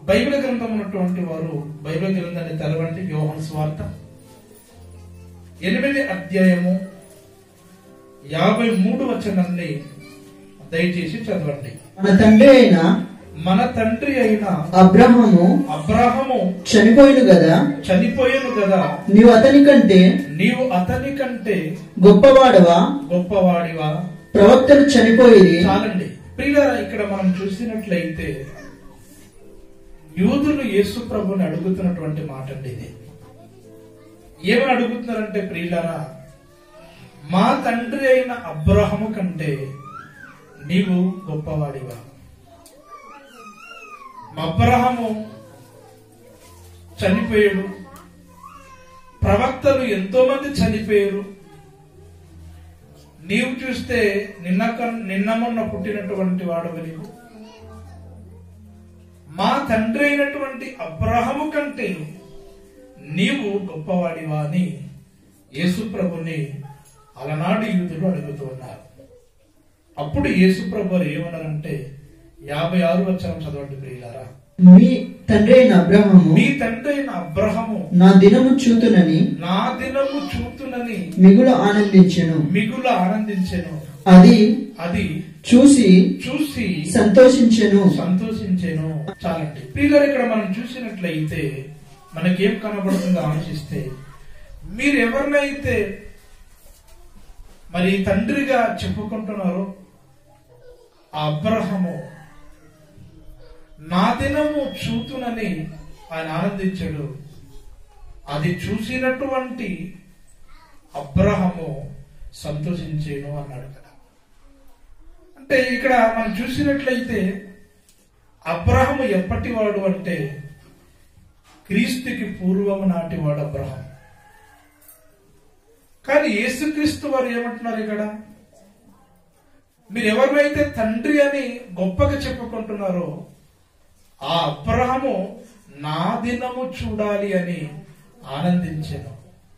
Bible గ్రంథం ఉన్నటువంటి వారు బైబిల్ గ్రంథాన్ని తెరవండి యోహన్ స్వార్త ఎనిమిది అధ్యాయము యాభై మూడు వచనాన్ని దయచేసి చదవండి మన తండ్రి అయిన మన తండ్రి అయిన అబ్రహము అబ్రాహము చనిపోయిను గదా చనిపోయాను కదా నీవు అతని కంటే నీవు అతని కంటే గొప్పవాడవా గొప్పవాడివా ప్రవక్తలు చనిపోయి చాలండి ప్రియులారా ఇక్కడ మనం చూసినట్లయితే యూదులు యేసు ప్రభుని అడుగుతున్నటువంటి మాట అండి ఇది ఏమని అడుగుతున్నారంటే ప్రియులారా మా తండ్రి అయిన అబ్రహము కంటే నీవు గొప్పవాడివా అబ్రహము చనిపోయాడు ప్రవక్తలు ఎంతో మంది చనిపోయారు నీవు చూస్తే నిన్న కన్- నిన్న మొన్న పుట్టినటువంటి వాడవు నీవు మా తండ్రి అయినటువంటి అబ్రహము కంటే నీవు గొప్పవాడివా అని యేసు ప్రభుని అలనాడు యూదులు అడుగుతూ ఉన్నారు అప్పుడు యేసు ప్రభు వారు ఏమన్నారంటే యాభై ఆరు వచ్చాం చదవండి ప్రియులారా మీ తండ్రి అయిన అబ్రహము మీ తండ్రి అయిన అబ్రహము నా దినము చూతునని నా దినము చూతునని మిగులు ఆనందించెను మిగులు ఆనందించెను అది అది చూసి చూసి సంతోషించెను సంతోషించాను చాలండి ప్రియులారు ఇక్కడ మనం చూసినట్లయితే మనకేం కనబడుతుందో ఆలోచిస్తే మీరు ఎవరినైతే మరి తండ్రిగా చెప్పుకుంటున్నారో ఆ అబ్రహము నా దినము చూతునని ఆయన ఆనందించాడు అది చూసినటువంటి అబ్రహము సంతోషించేను అన్నాడు కదా అంటే ఇక్కడ మనం చూసినట్లయితే అబ్రహము ఎప్పటివాడు అంటే క్రీస్తుకి పూర్వము నాటివాడు అబ్రహం కానీ యేసుక్రీస్తు వారు ఏమంటున్నారు ఇక్కడ మీరు ఎవరినైతే తండ్రి అని గొప్పగా చెప్పుకుంటున్నారో ఆ అబ్రహము నా దినము చూడాలి అని ఆనందించాను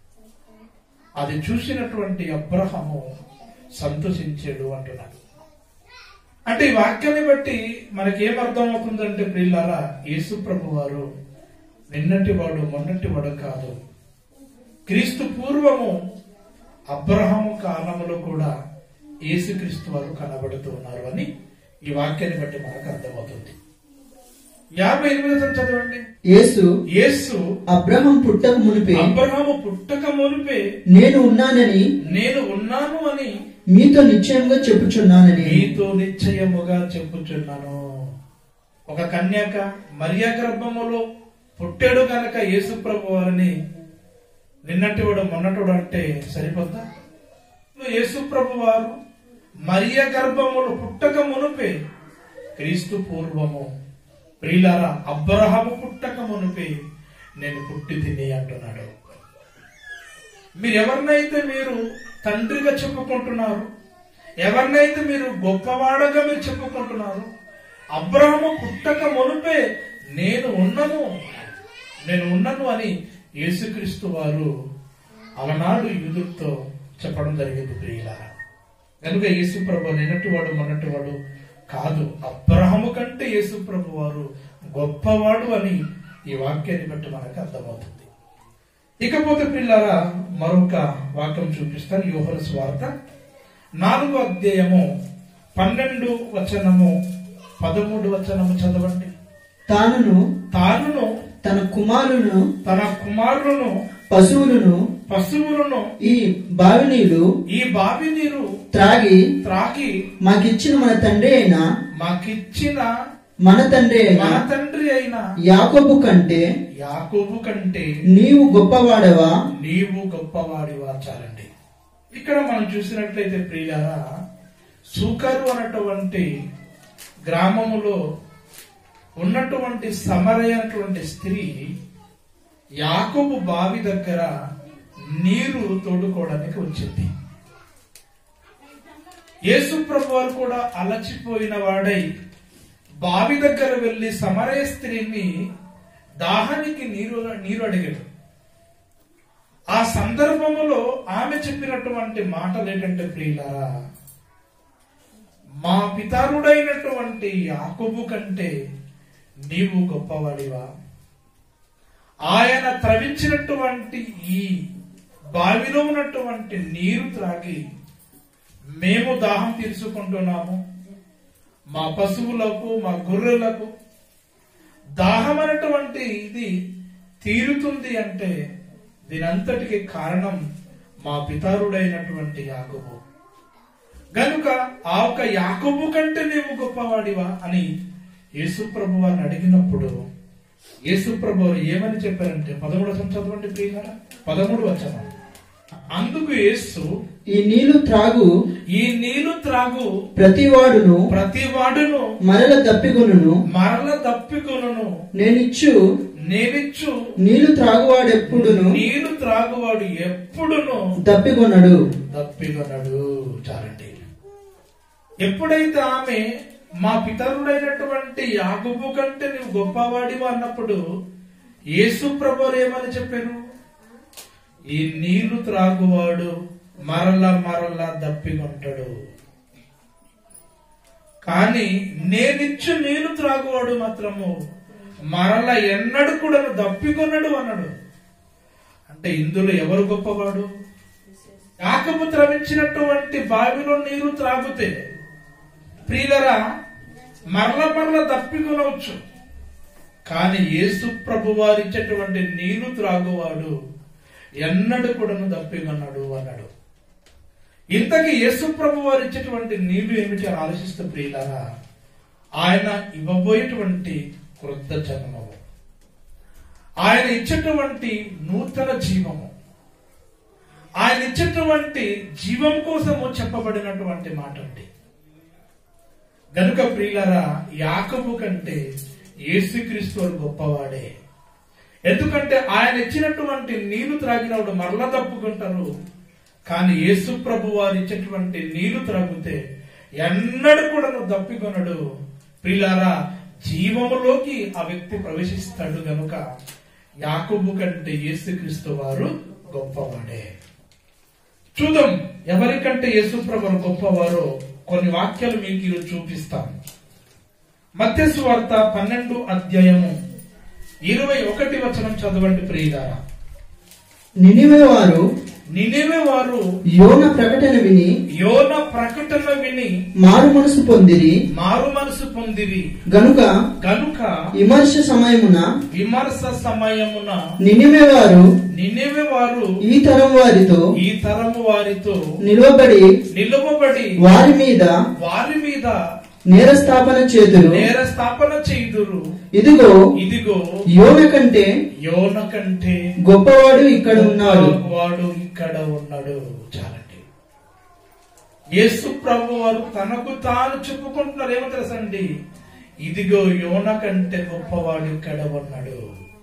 అది చూసినటువంటి అబ్రహము సంతోషించాడు అంటున్నాడు అంటే ఈ వాక్యాన్ని బట్టి మనకేం అర్థం అవుతుందంటే ప్రియులారా యేసు ప్రభు వారు నిన్నటి వాడు మొన్నటి వాడు కాదు క్రీస్తు పూర్వము అబ్రహము కాలములో కూడా యేసుక్రీస్తు వారు కనబడుతూ ఉన్నారు అని ఈ వాక్యాన్ని బట్టి మనకు అర్థమవుతుంది యాభై ఎనిమిది చదవండి యేసు యేసు అబ్రహం పుట్టక మునిపే అబ్రహాము పుట్టక మునిపే నేను ఉన్నానని నేను ఉన్నాను అని మీతో నిశ్చయంగా చెప్పుచున్నానని మీతో నిశ్చయముగా చెప్పుచున్నాను ఒక కన్యక మరియా గర్భములో పుట్టాడు గనక యేసు ప్రభు వారిని నిన్నటివాడు మొన్నటివాడు అంటే సరిపోద్దా యేసు ప్రభు వారు మరియ గర్భములు పుట్టక మునుపే క్రీస్తు పూర్వము ప్రియులారా అబ్రహము పుట్టక మునుపే నేను పుట్టి తిని అంటున్నాడు మీరు ఎవరినైతే మీరు తండ్రిగా చెప్పుకుంటున్నారు ఎవరినైతే మీరు గొప్పవాడగా మీరు చెప్పుకుంటున్నారు అబ్రహము పుట్టక మునుపే నేను ఉన్నను నేను ఉన్నను అని యేసుక్రీస్తు వారు అలనాడు యూదులతో చెప్పడం జరిగింది ప్రియులారా కనుక యేసు ప్రభు నిన్నటి వాడు మొన్నటి వాడు కాదు అబ్రహము కంటే యేసు ప్రభు వారు గొప్పవాడు అని ఈ వాక్యాన్ని బట్టి మనకు అర్థమవుతుంది ఇకపోతే పిల్లారా మరొక వాక్యం చూపిస్తాను యోహన స్వార్త నాలుగో అధ్యాయము పన్నెండు వచనము పదమూడు వచనము చదవండి తానును తానును తన కుమారులను తన కుమారులను పశువులను పశువులను ఈ బావి నీళ్లు ఈ బావి నీరు త్రాగి త్రాగి మాకిచ్చిన మన తండ్రి అయిన మాకిచ్చిన మన తండ్రి అయిన మన తండ్రి అయిన యాకోబు కంటే యాకోబు కంటే నీవు గొప్పవాడవా నీవు గొప్పవాడి చాలండి ఇక్కడ మనం చూసినట్లయితే ప్రియులారా సూకరు అన్నటువంటి గ్రామములో ఉన్నటువంటి సమరయ అన్నటువంటి స్త్రీ యాకోబు బావి దగ్గర నీరు తోడుకోవడానికి వచ్చింది యేసు ప్రభు వారు కూడా అలచిపోయిన వాడై బావి దగ్గర వెళ్లి సమరయ స్త్రీని దాహానికి నీరు నీరు అడిగాడు ఆ సందర్భములో ఆమె చెప్పినటువంటి మాటలు ఏంటంటే ప్రియులారా మా పితారుడైనటువంటి యాకోబు కంటే నీవు గొప్పవాడివా ఆయన త్రవించినటువంటి ఈ బావిలో ఉన్నటువంటి నీరు త్రాగి మేము దాహం తీర్చుకుంటున్నాము మా పశువులకు మా గొర్రెలకు దాహం అనేటువంటి ఇది తీరుతుంది అంటే దీనంతటికి కారణం మా పితారుడైనటువంటి యాకోబు గనుక ఆ యొక్క యాకోబు కంటే నీవు గొప్పవాడివా అని యేసుప్రభు వారిని అడిగినప్పుడు యేసుప్రభు వారు ఏమని చెప్పారంటే పదమూడు వచనం చదవండి ప్రియులారా పదమూడు వచనం అందుకు యేసు ఈ నీళ్లు త్రాగు ఈ నీళ్లు త్రాగు ప్రతివాడును ప్రతి వాడును మరల దప్పికొనును మరల తప్పికొనును నేనిచ్చు నేనిచ్చు నీళ్లు త్రాగువాడెప్పుడును నీరు త్రాగువాడు ఎప్పుడును దప్పికొనడు తప్పికొనడు చాలండి ఎప్పుడైతే ఆమె మా పితరుడైనటువంటి యాగుబు కంటే నువ్వు గొప్పవాడివా అన్నప్పుడు యేసు ప్రభు ఏమని చెప్పారు ఈ నీళ్లు త్రాగువాడు మరల మరల దప్పికొంటాడు కానీ నేనిచ్చు నీళ్లు త్రాగువాడు మాత్రము మరల ఎన్నడు కూడా దప్పికొనడు అన్నాడు అంటే ఇందులో ఎవరు గొప్పవాడు యాకబు త్రవించినటువంటి బావిలో నీరు త్రాగితే ప్రియులరా మరల మరల దప్పికొనవచ్చు కానీ యేసు ప్రభు వారు ఇచ్చేటువంటి నీరు త్రాగువాడు ఎన్నడు కూడాను దప్పికొన్నాడు అన్నాడు ఇంతకీ యేసు ప్రభు వారు ఇచ్చేటువంటి నీళ్లు ఏమిటి అని ఆలోచిస్తూ ప్రియులారా ఆయన ఇవ్వబోయేటువంటి క్రొత్త జన్మము ఆయన ఇచ్చేటువంటి నూతన జీవము ఆయన ఇచ్చేటువంటి జీవం కోసము చెప్పబడినటువంటి మాట అండి గనుక ప్రియులరా యాకబు కంటే యేసుక్రీస్తు వారు గొప్పవాడే ఎందుకంటే ఆయన ఇచ్చినటువంటి నీళ్లు త్రాగినప్పుడు మరల తప్పుకుంటారు కానీ యేసు ప్రభు వారు ఇచ్చేటువంటి నీళ్లు త్రాగితే ఎన్నడూ కూడా నువ్వు దప్పికొనడు ప్రియులారా జీవములోకి ఆ వ్యక్తి ప్రవేశిస్తాడు గనుక యాకబు కంటే యేసుక్రీస్తు వారు గొప్పవాడే చూద్దాం ఎవరికంటే యేసుప్రభు గొప్పవారో కొన్ని వాక్యాలు మీకు ఈరోజు చూపిస్తాను మత్స్సు వార్త పన్నెండు అధ్యాయము ఇరవై ఒకటి వచనం చదవండి ప్రియులారా నినివే వారు నినేవే వారు యోన ప్రకటన విని యోన ప్రకటన విని మారు మనసు పొందిరి మారు మనసు పొందిరి గనుక కనుక విమర్శ సమయమున విమర్శ సమయమున నినివే వారు నినేవే వారు ఈ తరం వారితో ఈ తరము వారితో నిలవబడి నిలువబడి వారి మీద వారి మీద నేరస్థాపన చేతురు నేర స్థాపన చేయుదురు ఇదిగో ఇదిగో యోన కంటే యోన కంటే గొప్పవాడు ఇక్కడ ఉన్నాడు వాడు ఇక్కడ ఉన్నాడు చాలండి యేసు ప్రభు వారు తనకు తాను చెప్పుకుంటున్నారు ఏమో తెలుసండి ఇదిగో యోన కంటే గొప్పవాడు ఇక్కడ ఉన్నాడు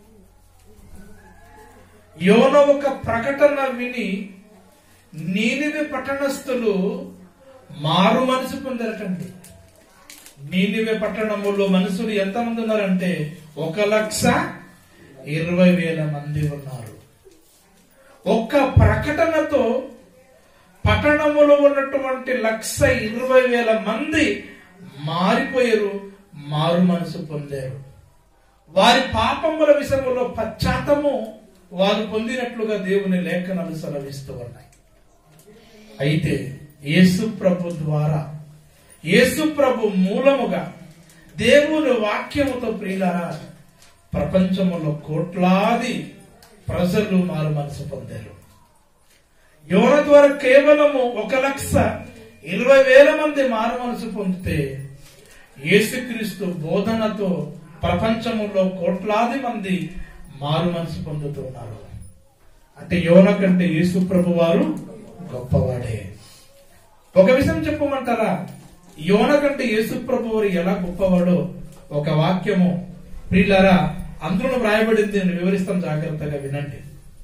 యోన ఒక ప్రకటన విని నీనివి పట్టణస్థులు మారు మనసు పొందరటండి నీనివే పట్టణములో మనుషులు ఎంతమంది ఉన్నారంటే ఒక లక్ష ఇరవై వేల మంది ఉన్నారు ఒక్క ప్రకటనతో పట్టణములో ఉన్నటువంటి లక్ష ఇరవై వేల మంది మారిపోయారు మారు మనసు పొందారు వారి పాపముల విషయంలో పశ్చాత్తము వారు పొందినట్లుగా దేవుని లేఖనాలు సెలవిస్తూ ఉన్నాయి అయితే యేసు ప్రభు ద్వారా యేసు ప్రభు మూలముగా దేవుని వాక్యముతో ప్రియులారా ప్రపంచములో కోట్లాది ప్రజలు మారు మనసు పొందారు యోన ద్వారా కేవలము ఒక లక్ష ఇరవై వేల మంది మారు మనసు పొందితే యేసుక్రీస్తు బోధనతో ప్రపంచములో కోట్లాది మంది మారు మనసు పొందుతున్నారు అంటే యోన కంటే యేసు ప్రభు వారు గొప్పవాడే ఒక విషయం చెప్పమంటారా యోన కంటే యేసు ప్రభు వారు ఎలా గొప్పవాడో ఒక వాక్యము ప్రియులారా అందులో వ్రాయబడింది నేను వివరిస్తాం జాగ్రత్తగా వినండి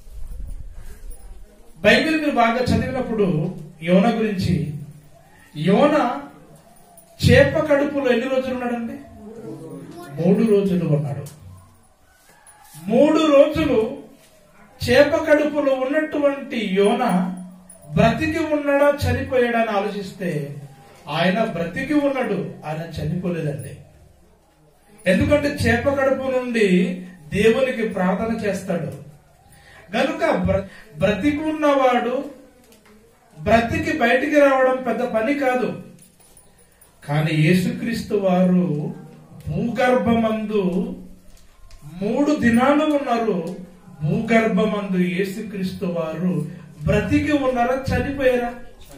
బైబిల్ మీరు బాగా చదివినప్పుడు యోన గురించి యోన చేప కడుపులో ఎన్ని రోజులు ఉన్నాడండి మూడు రోజులు ఉన్నాడు మూడు రోజులు చేప కడుపులో ఉన్నటువంటి యోన బ్రతికి ఉన్నాడా చనిపోయాడా అని ఆలోచిస్తే ఆయన బ్రతికి ఉన్నాడు ఆయన చనిపోలేదండి ఎందుకంటే చేప కడుపు నుండి దేవునికి ప్రార్థన చేస్తాడు గనుక బ్ర- బ్రతికున్నవాడు బ్రతికి బయటికి రావడం పెద్ద పని కాదు కానీ యేసుక్రీస్తు వారు భూగర్భమందు మూడు దినాలు ఉన్నారు భూగర్భమందు యేసుక్రీస్తు వారు బ్రతికి ఉన్నారా చనిపోయారా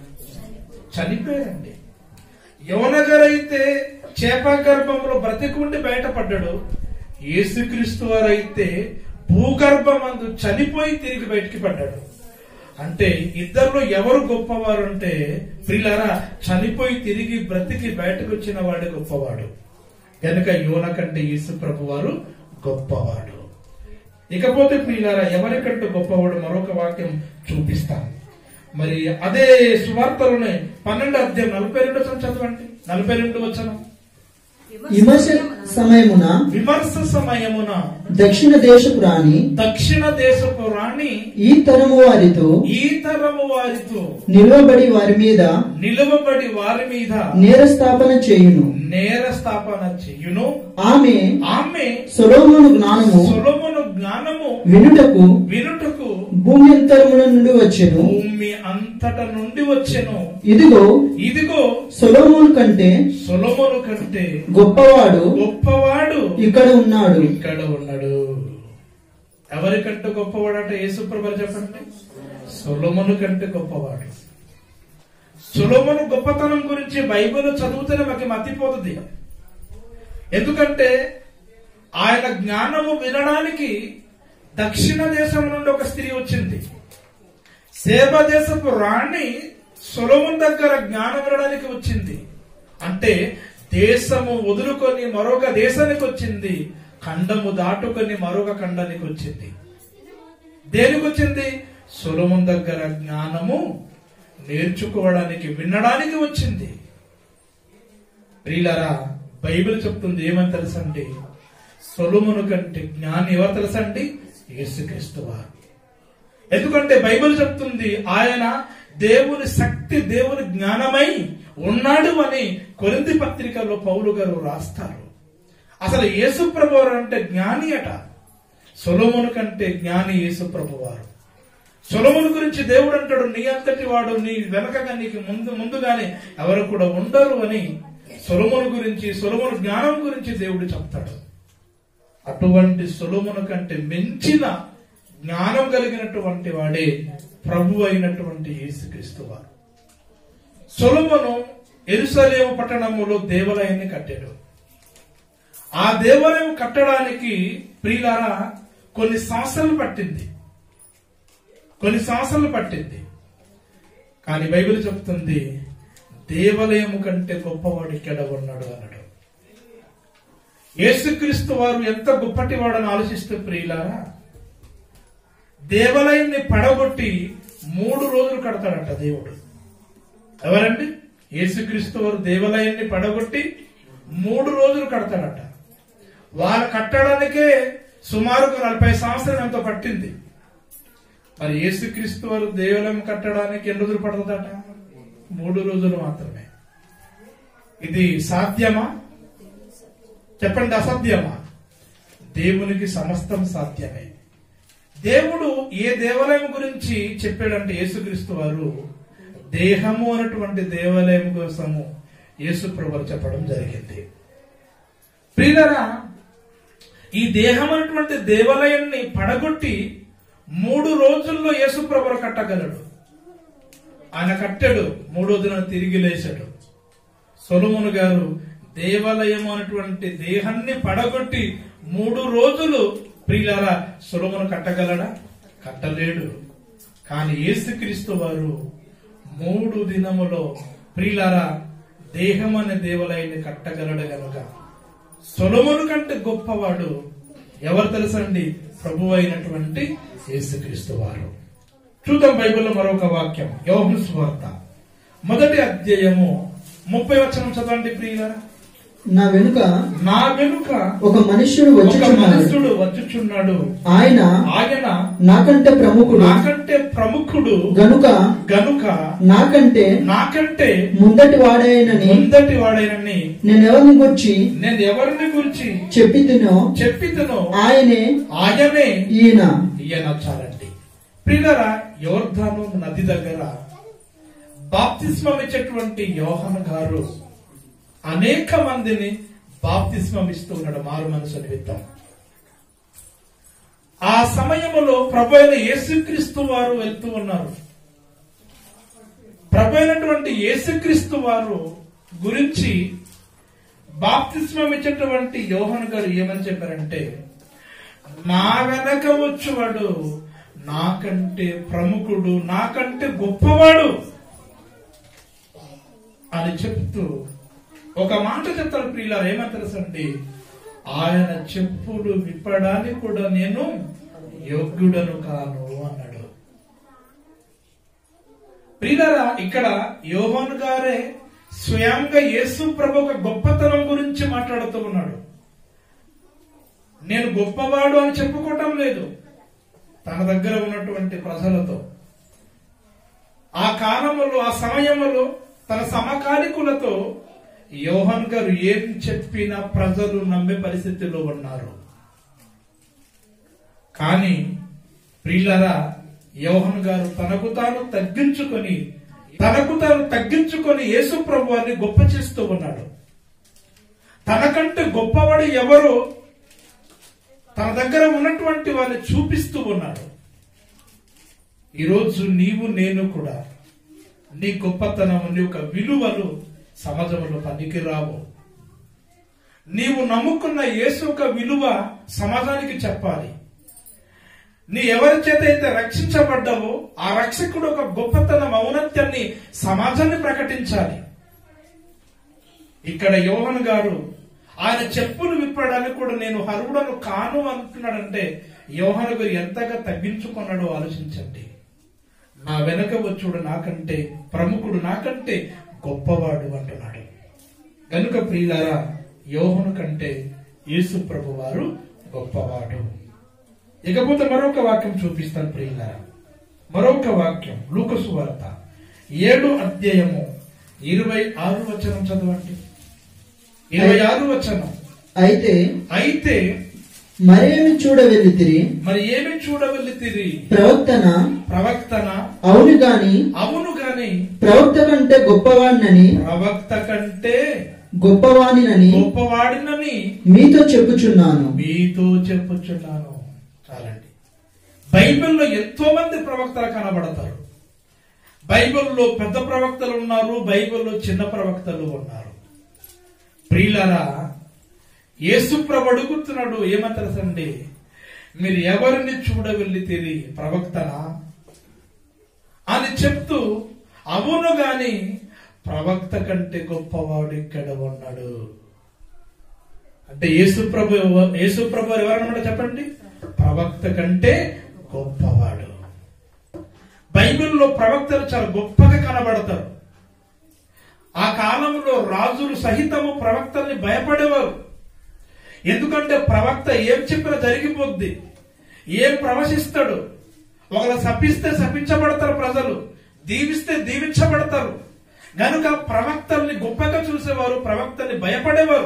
చనిపోయారండి యవనగరైతే చేప గర్భంలో బ్రతికి ఉండి బయటపడ్డాడు యేసుక్రీస్తు వారైతే భూగర్భమందు చనిపోయి తిరిగి బయటికి పడ్డాడు అంటే ఇద్దరిలో ఎవరు గొప్పవారు అంటే ప్రియులారా చనిపోయి తిరిగి బ్రతికి బయటకు వచ్చిన వాడే గొప్పవాడు కనుక యోన కంటే యేసు ప్రభు వారు గొప్పవాడు ఇకపోతే ప్రియులారా ఎవరికంటే గొప్పవాడు మరొక వాక్యం చూపిస్తాను మరి అదే సువార్తలోనే పన్నెండు అధ్యాయం నలభై రెండు వచ్చిన చదవండి నలభై రెండు వచ్చిన విమర్శ సమయమున విమర్శ సమయమున దక్షిణ దేశపు రాణి దక్షిణ దేశపు రాణి ఈ తరము వారితో ఈ తరము వారితో నిలువబడి వారి మీద నిలువబడి వారి మీద నేరస్థాపన చేయును నేర స్థాపన చెయ్యును ఆమె ఆమె సొలోమును జ్ఞానము సొలొమోను జ్ఞానము వినుటకు వినుటకు భూమి అంతరముల నుండి వచ్చెను భూమి అంతట నుండి వచ్చెను ఇదిగో ఇదిగో సొలోమును కంటే సొలొమోను కంటే గొప్పవాడు గొప్పవాడు ఇక్కడ ఉన్నాడు ఇక్కడ ఉన్నాడు ఎవరికంటే గొప్పవాడట యేసుప్రభు చెప్పండి సొలొమోను కంటే గొప్పవాడు సొలొమోను గొప్పతనం గురించి బైబిల్ చదివితేనే మాకు మతిపోతుంది ఎందుకంటే ఆయన జ్ఞానము వినడానికి దక్షిణ దేశం నుండి ఒక స్త్రీ వచ్చింది సేవ దేశపు రాణి సొలొమోన్ దగ్గర జ్ఞానం వినడానికి వచ్చింది అంటే దేశము వదులుకొని మరొక దేశానికి వచ్చింది ఖండము దాటుకొని మరొక ఖండానికి వచ్చింది దేనికి వచ్చింది సొలొమోన్ దగ్గర జ్ఞానము నేర్చుకోవడానికి వినడానికి వచ్చింది ప్రియులరా బైబిల్ చెప్తుంది ఏమని తెలుసండి సొలొమోను కంటే జ్ఞాని ఎవరు తెలుసండి యేసుక్రీస్తు వారు ఎందుకంటే బైబిల్ చెప్తుంది ఆయన దేవుని శక్తి దేవుని జ్ఞానమై ఉన్నాడు అని కొరింది పత్రికలో పౌలు గారు రాస్తారు అసలు యేసుప్రభు వారు అంటే జ్ఞాని అట సొలొమోను కంటే జ్ఞాని యేసుప్రభు వారు సొలొమోను గురించి దేవుడు అంటాడు నీ అంతటి వాడు నీ వెనకగా నీకు ముందు ముందుగానే ఎవరు కూడా ఉండరు అని సొలొమోను గురించి సొలొమోను జ్ఞానం గురించి దేవుడు చెప్తాడు అటువంటి సొలొమోను కంటే మించిన జ్ఞానం కలిగినటువంటి వాడే ప్రభు అయినటువంటి యేసుక్రీస్తు వారు సొలొమోను ఎరుసలేము పట్టణములో దేవాలయాన్ని కట్టాడు ఆ దేవాలయం కట్టడానికి ప్రియులారా కొన్ని సంవత్సరాలు పట్టింది కొన్ని సంవత్సరాలు పట్టింది కానీ బైబిల్ చెప్తుంది దేవాలయము కంటే గొప్పవాడు ఇక్కడ ఉన్నాడు అన్నాడు యేసుక్రీస్తు వారు ఎంత గొప్పటి వాడని ఆలోచిస్తే ప్రియులారా దేవాలయాన్ని పడగొట్టి మూడు రోజులు కడతాడంట దేవుడు ఎవరండి యేసుక్రీస్తు వారు దేవాలయాన్ని పడగొట్టి మూడు రోజులు కడతాడట వాళ్ళు కట్టడానికే సుమారుగా నలభై సంవత్సరాలు ఎంతో పట్టింది మరి యేసుక్రీస్తు వారు దేవాలయం కట్టడానికి ఎన్ని రోజులు పడుతుందట మూడు రోజులు మాత్రమే ఇది సాధ్యమా చెప్పండి అసాధ్యమా దేవునికి సమస్తం సాధ్యమే దేవుడు ఏ దేవాలయం గురించి చెప్పాడంటే యేసుక్రీస్తు వారు దేహము అన్నటువంటి దేవాలయం కోసము యేసు ప్రభువు చెప్పడం జరిగింది ప్రియులరా ఈ దేహం అన్నటువంటి దేవాలయాన్ని పడగొట్టి మూడు రోజుల్లో యేసు ప్రభువు కట్టగలడు ఆయన కట్టాడు మూడో దినం తిరిగి లేచాడు సొలమును గారు దేవాలయం అనేటువంటి దేహాన్ని పడగొట్టి మూడు రోజులు ప్రియులారా సొలమును కట్టగలడా కట్టలేడు కానీ యేసుక్రీస్తు వారు మూడు దినములో ప్రియులారా దేహం అనే దేవాలయాన్ని కట్టగలడు గనుక సొలమును కంటే గొప్పవాడు ఎవరు తెలుసండి ప్రభు అయినటువంటి యేసుక్రీస్తు వారు చూద్దాం బైబిల్లో మరొక వాక్యం యోహను సువార్త మొదటి అధ్యాయము ముప్పై వచనం చదవండి ప్రియులారా నా వెనుక నా వెనుక ఒక మనుష్యుడు ఒక వచ్చుచున్నాడు మనుషుడు వచ్చుచున్నాడు ఆయన ఆయన నాకంటే ప్రముఖుడు నాకంటే ప్రముఖుడు గనుక గనుక నాకంటే నాకంటే ముందటి వాడాయనని ముందటి వాడైనని నేను ఎవరిని గుర్చి నేను ఎవరిని గురించి చెప్పి తినో చెప్పితను ఆయనే ఆయనే ఈయన ఈయన చాలండి ప్రియులరా యోర్ధాను నది దగ్గర బాప్తిస్మం ఇచ్చేటువంటి యోహన్ గారు అనేక మందిని బాప్తిస్మం ఇస్తూ ఉన్నాడు మారు మనసు నిమిత్తం ఆ సమయంలో ప్రభు అయిన యేసుక్రీస్తు వారు వెళ్తూ ఉన్నారు ప్రభు అయినటువంటి యేసుక్రీస్తు వారు గురించి బాప్తిస్మం ఇచ్చేటువంటి యోహన్ గారు ఏమని చెప్పారంటే నా వెనక వచ్చువాడు నాకంటే ప్రముఖుడు నాకంటే గొప్పవాడు అని చెప్తూ ఒక మాట చెప్తారు ప్రియులారు ఏమని తెలుసండి ఆయన చెప్పులు విప్పడానికి కూడా నేను యోగ్యుడను కాను అన్నాడు ప్రియులారా ఇక్కడ యోహోన్ గారే స్వయంగా యేసు ప్రభు ఒక గొప్పతనం గురించి మాట్లాడుతూ ఉన్నాడు నేను గొప్పవాడు అని చెప్పుకోవటం లేదు తన దగ్గర ఉన్నటువంటి ప్రజలతో ఆ కాలంలో ఆ సమయంలో తన సమకాలికులతో యోహన్ గారు ఏం చెప్పినా ప్రజలు నమ్మే పరిస్థితిలో ఉన్నారు కానీ ప్రియులరా యోహన్ గారు తనకు తాను తగ్గించుకొని తనకు తాను తగ్గించుకొని యేసు ప్రభువాన్ని గొప్ప చేస్తూ ఉన్నాడు తనకంటే గొప్పవాడు ఎవరో తన దగ్గర ఉన్నటువంటి వారిని చూపిస్తూ ఉన్నాడు ఈరోజు నీవు నేను కూడా నీ గొప్పతనం నీ యొక్క విలువలు సమాజంలో పనికి రావు నీవు నమ్ముకున్న యేసు యొక్క విలువ సమాజానికి చెప్పాలి నీ ఎవరి చేత అయితే రక్షించబడ్డావో ఆ రక్షకుడు ఒక గొప్పతనం ఔన్నత్యాన్ని సమాజాన్ని ప్రకటించాలి ఇక్కడ యోహన్ గారు ఆయన చెప్పులు విప్పడానికి కూడా నేను హరువుడను కాను అంటున్నాడంటే యోహన్ గారు ఎంతగా తగ్గించుకున్నాడో ఆలోచించండి నా వెనక వచ్చుడు నాకంటే ప్రముఖుడు నాకంటే గొప్పవాడు అంటున్నాడు కనుక ప్రియులారా యోహను కంటే యేసు ప్రభు వారు గొప్పవాడు ఇకపోతే మరొక వాక్యం చూపిస్తాను ప్రియులారా మరొక వాక్యం లూకసు వార్త ఏడు అధ్యాయము ఇరవై ఆరు వచనం చదవండి ఇరవై ఆరు వచనం అయితే అయితే మరేమి చూడవెళ్ళితిరి మరి ఏమి చూడవెళ్ళితిరి ప్రవక్తన ప్రవక్తన అవును గాని అవును గాని ప్రవక్త కంటే గొప్పవాడినని ప్రవక్త కంటే గొప్పవాణినని గొప్పవాడినని మీతో చెప్పుచున్నాను మీతో చెప్పుచున్నాను చాలండి బైబిల్లో ఎంతో మంది ప్రవక్తలు కనబడతారు బైబిల్లో పెద్ద ప్రవక్తలు ఉన్నారు బైబిల్లో చిన్న ప్రవక్తలు ఉన్నారు ప్రియులరా యేసు ప్రభు అడుగుతున్నాడు ఏమని తెలుసండి మీరు ఎవరిని చూడవెళ్ళితేరి ప్రవక్తనా అని చెప్తూ అవును గాని ప్రవక్త కంటే గొప్పవాడు ఇక్కడ ఉన్నాడు అంటే యేసు ప్రభు ఎవ- యేసు ప్రభు ఎవరన్నమాట చెప్పండి ప్రవక్త కంటే గొప్పవాడు బైబిల్లో ప్రవక్తలు చాలా గొప్పగా కనబడతారు ఆ కాలంలో రాజులు సహితము ప్రవక్తల్ని భయపడేవారు ఎందుకంటే ప్రవక్త ఏం చెప్పినా జరిగిపోద్ది ఏం ప్రవశిస్తాడు ఒకవేళ శపిస్తే శపించబడతారు ప్రజలు దీవిస్తే దీవించబడతారు గనుక ప్రవక్తల్ని గొప్పగా చూసేవారు ప్రవక్తల్ని భయపడేవారు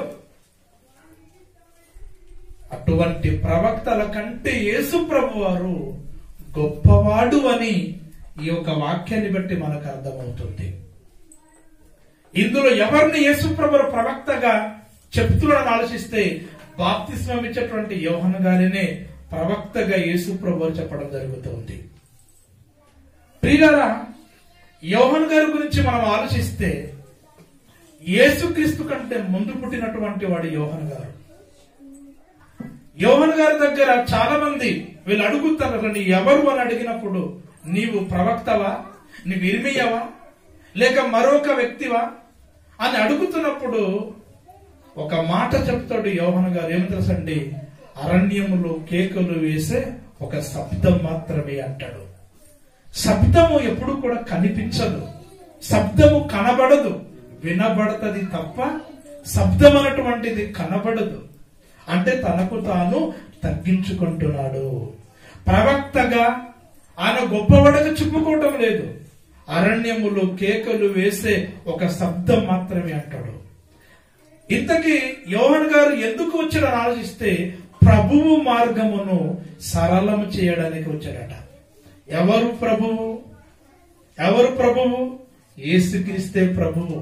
అటువంటి ప్రవక్తల కంటే యేసు ప్రభు వారు గొప్పవాడు అని ఈ యొక్క వాక్యాన్ని బట్టి మనకు అర్థమవుతుంది ఇందులో ఎవరిని యేసు ప్రభు ప్రవక్తగా చెప్తున్నాడని ఆలోచిస్తే బాప్తిస్మం ఇచ్చేటువంటి యోహన గారినే ప్రవక్తగా యేసు ప్రభు చెప్పడం జరుగుతుంది ప్రియులారా యోహన్ గారి గురించి మనం ఆలోచిస్తే యేసుక్రీస్తు కంటే ముందు పుట్టినటువంటి వాడు యోహన్ గారు యోహన్ గారి దగ్గర చాలా మంది వీళ్ళు అడుగుతారు నీ ఎవరు అని అడిగినప్పుడు నీవు ప్రవక్తవా నీవు ఇర్మియవా లేక మరొక వ్యక్తివా అని అడుగుతున్నప్పుడు ఒక మాట చెప్తాడు యోహన్ గారు ఏమి తెలుసండి అరణ్యములో కేకలు వేసే ఒక శబ్దం మాత్రమే అంటాడు శబ్దము ఎప్పుడు కూడా కనిపించదు శబ్దము కనబడదు వినబడతది తప్ప శబ్దం అన్నటువంటిది కనబడదు అంటే తనకు తాను తగ్గించుకుంటున్నాడు ప్రవక్తగా ఆయన గొప్పవాడగా చెప్పుకోవటం లేదు అరణ్యములో కేకలు వేసే ఒక శబ్దం మాత్రమే అంటాడు ఇంతకీ యోహన్ గారు ఎందుకు వచ్చాడని ఆలోచిస్తే ప్రభువు మార్గమును సరళం చేయడానికి వచ్చాడట ఎవరు ప్రభువు ఎవరు ప్రభువు యేసుక్రీస్తే ప్రభువు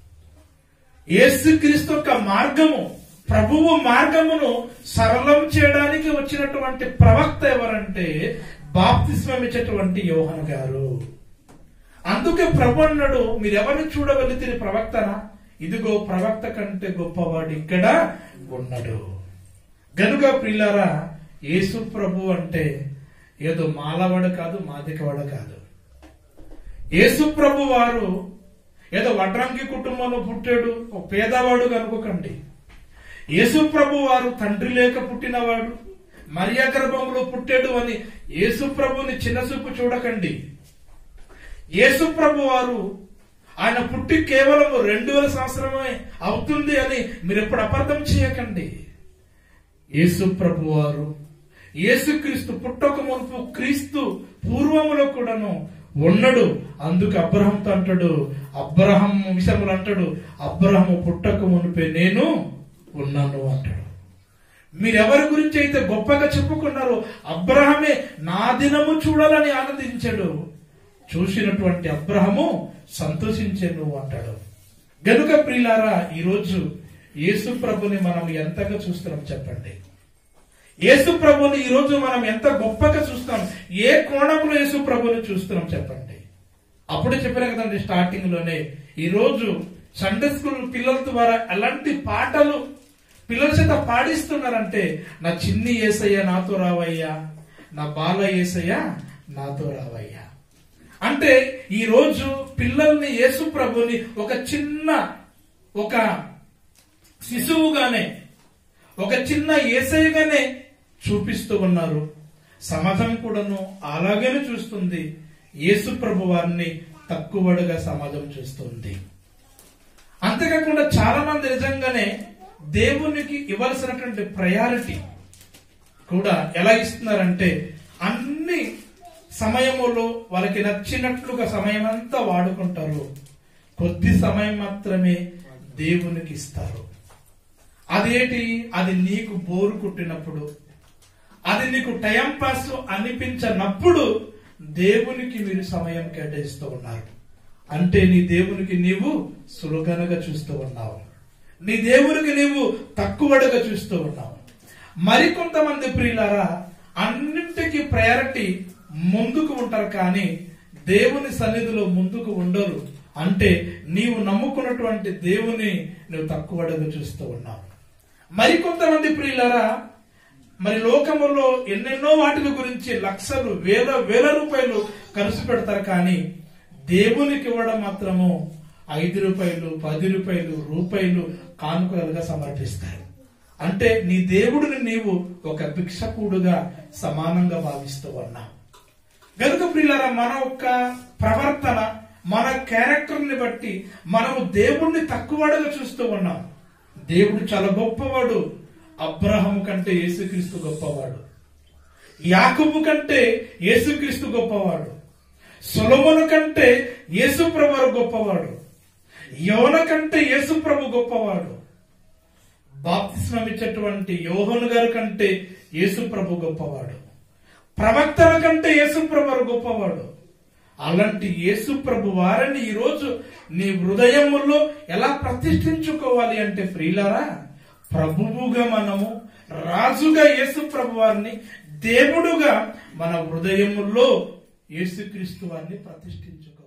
యేసుక్రీస్తు యొక్క మార్గము ప్రభువు మార్గమును సరళం చేయడానికి వచ్చినటువంటి ప్రవక్త ఎవరంటే బాప్తిస్మం ఇచ్చేటువంటి యోహన్ గారు అందుకే ప్రభు అన్నాడు మీరు ఎవరిని చూడగలిగితే ప్రవక్తనా ఇదిగో ప్రవక్త కంటే గొప్పవాడు ఇక్కడ ఉన్నాడు గనుక ప్రియులారా యేసు ప్రభు అంటే ఏదో మాలవాడు కాదు మాదికవాడు కాదు యేసు ప్రభు వారు ఏదో వడ్రంగి కుటుంబంలో పుట్టాడు ఒక పేదవాడు కనుకోకండి యేసు ప్రభు వారు తండ్రి లేక పుట్టినవాడు మరియా గర్భంలో పుట్టాడు అని యేసు ప్రభుని చిన్నచూపు చూడకండి యేసు ప్రభు వారు ఆయన పుట్టి కేవలం రెండు వేల సంవత్సరమే అవుతుంది అని మీరు ఎప్పుడు అపార్థం చేయకండి యేసు ప్రభు వారు యేసుక్రీస్తు పుట్టక మునుపు క్రీస్తు పూర్వములో కూడాను ఉన్నాడు అందుకు అబ్రహంతో అంటాడు అబ్రహం విషయములు అంటాడు అబ్రహము పుట్టక మునిపే నేను ఉన్నాను అంటాడు మీరెవరి గురించి అయితే గొప్పగా చెప్పుకున్నారో అబ్రహమే నా దినము చూడాలని ఆనందించాడు చూసినటువంటి అబ్రహము సంతోషించాను అంటాడు గనుక ప్రియులారా ఈరోజు యేసు ప్రభుని మనం ఎంతగా చూస్తున్నాం చెప్పండి యేసు ప్రభుని ఈ రోజు మనం ఎంత గొప్పగా చూస్తాం ఏ కోణంలో యేసు ప్రభుని చూస్తున్నాం చెప్పండి అప్పుడే చెప్పాను కదండి స్టార్టింగ్ లోనే ఈ రోజు సండే స్కూల్ పిల్లల ద్వారా ఎలాంటి పాటలు పిల్లల చేత పాడిస్తున్నారంటే నా చిన్ని ఏసయ్య నాతో రావయ్యా నా బాల ఏసయ్య నాతో రావయ్యా అంటే ఈ రోజు పిల్లల్ని యేసు ప్రభుని ఒక చిన్న ఒక శిశువుగానే ఒక చిన్న ఏసైగానే చూపిస్తూ ఉన్నారు సమాజం కూడాను అలాగనే చూస్తుంది యేసు ప్రభు వారిని తక్కువడుగా సమాజం చూస్తుంది అంతేకాకుండా చాలా మంది నిజంగానే దేవునికి ఇవ్వాల్సినటువంటి ప్రయారిటీ కూడా ఎలా ఇస్తున్నారంటే అన్ని సమయములో వాళ్ళకి నచ్చినట్లుగా సమయం అంతా వాడుకుంటారు కొద్ది సమయం మాత్రమే దేవునికి ఇస్తారు అదేంటి అది నీకు బోరు కుట్టినప్పుడు అది నీకు టైం పాస్ అనిపించనప్పుడు దేవునికి మీరు సమయం కేటాయిస్తూ ఉన్నారు అంటే నీ దేవునికి నీవు సులగనగా చూస్తూ ఉన్నావు నీ దేవునికి నీవు తక్కువడుగా చూస్తూ ఉన్నావు మరికొంతమంది ప్రియులారా అన్నింటికి ప్రయారిటీ ముందుకు ఉంటారు కానీ దేవుని సన్నిధిలో ముందుకు ఉండరు అంటే నీవు నమ్ముకున్నటువంటి దేవుని నువ్వు తక్కువడుగా చూస్తూ ఉన్నావు మరికొంతమంది ప్రియులారా మరి లోకములో ఎన్నెన్నో వాటి గురించి లక్షలు వేల వేల రూపాయలు ఖర్చు పెడతారు కానీ దేవునికి ఇవ్వడం మాత్రము ఐదు రూపాయలు పది రూపాయలు రూపాయలు కానుకలుగా సమర్పిస్తారు అంటే నీ దేవుడిని నీవు ఒక భిక్షకుడుగా సమానంగా భావిస్తూ ఉన్నావు గనుక ప్రియులారా మన యొక్క ప్రవర్తన మన క్యారెక్టర్ ని బట్టి మనము దేవుణ్ణి తక్కువగా చూస్తూ ఉన్నాం దేవుడు చాలా గొప్పవాడు అబ్రహం కంటే యేసుక్రీస్తు గొప్పవాడు యాకబు కంటే యేసుక్రీస్తు గొప్పవాడు సొలమును కంటే యేసు ప్రభు గొప్పవాడు యోన కంటే యేసు ప్రభు గొప్పవాడు బాప్తిస్మం ఇచ్చేటువంటి యోహను గారి కంటే యేసు ప్రభు గొప్పవాడు ప్రవక్తల కంటే యేసు ప్రభు గొప్పవాడు అలాంటి యేసు ప్రభు వారిని ఈరోజు నీ హృదయములో ఎలా ప్రతిష్ఠించుకోవాలి అంటే ప్రియులారా ప్రభువుగా మనము రాజుగా యేసు ప్రభు వారిని దేవుడుగా మన హృదయములో యేసుక్రీస్తు వారిని ప్రతిష్ఠించుకో